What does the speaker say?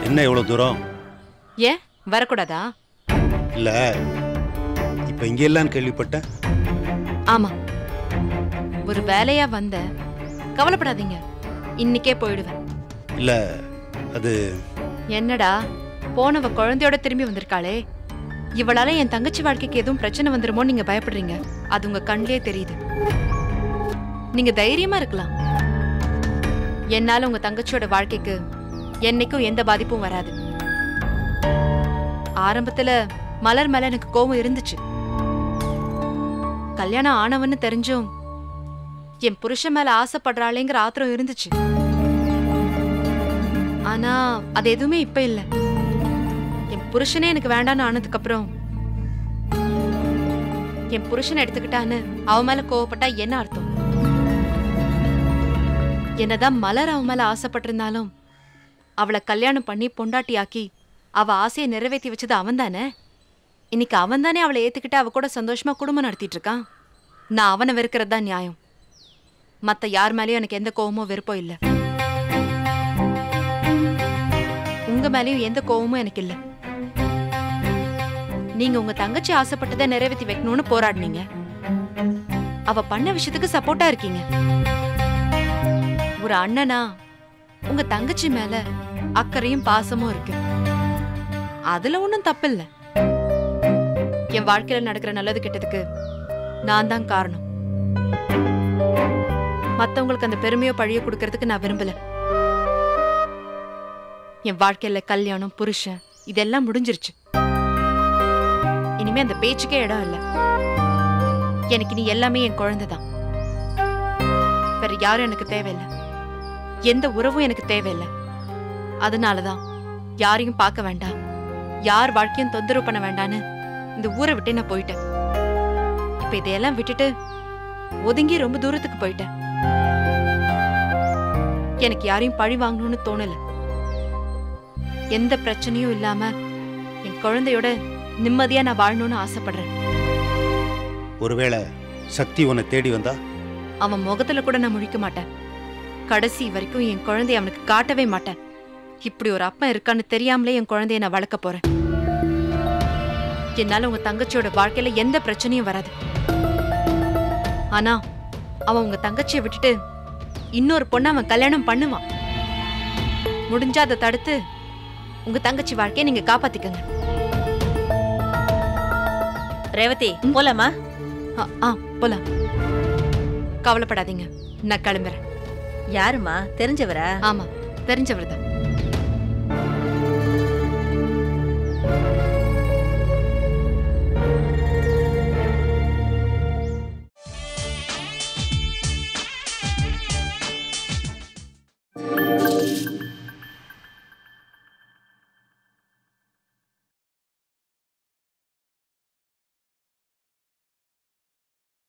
என்ன எவ்வளோ தூரம் ஏன் வரக்கூடாதா இல்லை இப்போ இங்கே இல்லைன்னு கேள்விப்பட்டேன் ஆமா ஒரு வேலையா வந்த கவலைப்படாதீங்க இன்னிக்கே போயிடுவேன் இல்லை அது என்னடா போனவ குழந்தையோட திரும்பி வந்திருக்காளே இவளால என் தங்கச்சி வாழ்க்கைக்கு எதுவும் பிரச்சனை வந்துருமோ நீங்க பயப்படுறீங்க அது உங்க கண்ணிலே தெரியுது நீங்க தைரியமா இருக்கலாம் என்னால உங்க தங்கச்சியோட வாழ்க்கைக்கு என்னைக்கும் எந்த பாதிப்பும் வராது ஆரம்பத்துல மலர் மேல எனக்கு கோபம் இருந்துச்சு கல்யாணம் ஆனவன்னு தெரிஞ்சும் என் புருஷன் மேல ஆசைப்படுறாளேங்கிற ஆத்திரம் இருந்துச்சு ஆனா அது எதுவுமே இப்ப இல்ல என் புருஷனே எனக்கு வேண்டான்னு ஆனதுக்கு அப்புறம் என் புருஷனை எடுத்துக்கிட்டான்னு அவ மேல கோவப்பட்டா என்ன அர்த்தம் என்னதான் மலர் அவன் மேல ஆசைப்பட்டிருந்தாலும் அவளை கல்யாணம் பண்ணி பொண்டாட்டியாக்கி அவ ஆசையை நிறைவேற்றி வச்சது அவன் தானே இன்னைக்கு அவன் தானே அவளை ஏத்துக்கிட்டு அவ கூட சந்தோஷமா குடும்பம் நடத்திட்டு இருக்கான் நான் அவனை வெறுக்கிறது தான் நியாயம் மத்த யார் மேலயும் எனக்கு எந்த கோவமோ வெறுப்போ இல்ல உங்க மேலயும் எந்த கோவமும் எனக்கு இல்ல நீங்க உங்க தங்கச்சி ஆசைப்பட்டதை நிறைவேற்றி வைக்கணும்னு போராடினீங்க அவ பண்ண விஷயத்துக்கு சப்போர்ட்டா இருக்கீங்க ஒரு அண்ணனா உங்க தங்கச்சி மேல அக்கறையும் பாசமும் இருக்கு அதுல ஒண்ணும் தப்பில்ல என் வாழ்க்கையில நடக்கிற நல்லது கெட்டதுக்கு நான் தான் காரணம் மத்தவங்களுக்கு அந்த பெருமையோ பழியோ கொடுக்கறதுக்கு நான் விரும்பல என் வாழ்க்கையில கல்யாணம் புருஷன் இதெல்லாம் முடிஞ்சிருச்சு இனிமே அந்த பேச்சுக்கே இடம் இல்ல எனக்கு நீ எல்லாமே என் குழந்தை தான் வேற யாரும் எனக்கு தேவையில்லை எந்த உறவும் எனக்கு தேவையில்லை அதனாலதான் யாரையும் பார்க்க வேண்டாம் யார் வாழ்க்கையும் தொந்தரவு பண்ண வேண்டான்னு இந்த ஊரை விட்டு நான் போயிட்டேன் இப்ப இதையெல்லாம் விட்டுட்டு ஒதுங்கி ரொம்ப தூரத்துக்கு போயிட்டேன் எனக்கு யாரையும் பழி வாங்கணும்னு தோணல எந்த பிரச்சனையும் இல்லாம என் குழந்தையோட நிம்மதியா நான் வாழணும்னு ஆசைப்படுறேன் ஒருவேளை சக்தி உன்னை தேடி வந்தா அவன் முகத்துல கூட நான் முழிக்க மாட்டேன் கடைசி வரைக்கும் என் குழந்தைய அவனுக்கு காட்டவே மாட்டேன் இப்படி ஒரு அப்பன் இருக்கான்னு தெரியாமலே என் குழந்தைய நான் வளர்க்க போறேன் என்னால உங்க தங்கச்சியோட வாழ்க்கையில எந்த பிரச்சனையும் வராது ஆனா அவன் உங்க தங்கச்சியை விட்டுட்டு இன்னொரு பொண்ணை அவன் கல்யாணம் பண்ணுவான் முடிஞ்சா அதை தடுத்து உங்க தங்கச்சி வாழ்க்கையை நீங்க காப்பாத்திக்கங்க ரேவதி போலாமா ஆ, ஆ போலாம் கவலைப்படாதீங்க நான் கிளம்புறேன் யாருமா தெரிஞ்சவரா ஆமா தெரிஞ்சவர் தான்